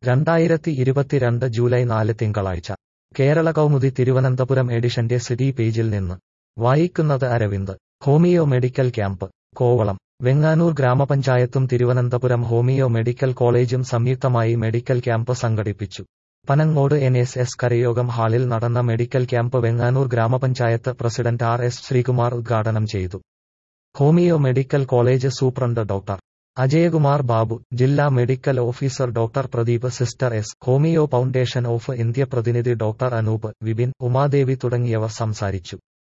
രണ്ടായിരത്തി ഇരുപത്തിരണ്ട് ജൂലൈ നാല് തിങ്കളാഴ്ച കേരള കൗമുദി തിരുവനന്തപുരം എഡിഷന്റെ സിറ്റി പേജിൽ നിന്ന് വായിക്കുന്നത് Aravind homoeo medical camp Kovalam Venganoor ഗ്രാമപഞ്ചായത്തും തിരുവനന്തപുരം ഹോമിയോ മെഡിക്കൽ കോളേജും സംയുക്തമായി മെഡിക്കൽ ക്യാമ്പ് സംഘടിപ്പിച്ചു പനങ്ങോട് എൻ എസ് എസ് കരയോഗം ഹാളിൽ നടന്ന മെഡിക്കൽ ക്യാമ്പ് വെങ്ങാനൂർ ഗ്രാമപഞ്ചായത്ത് പ്രസിഡന്റ് ആർ എസ് ശ്രീകുമാർ ഉദ്ഘാടനം ചെയ്തു homoeo medical college superintendent doctor Ajayakumar Babu ജില്ലാ medical officer doctor Pradeep sister S homoeo foundation of India പ്രതിനിധി ഡോക്ടർ അനൂപ് വിപിൻ ഉമാദേവി തുടങ്ങിയവർ സംസാരിച്ചു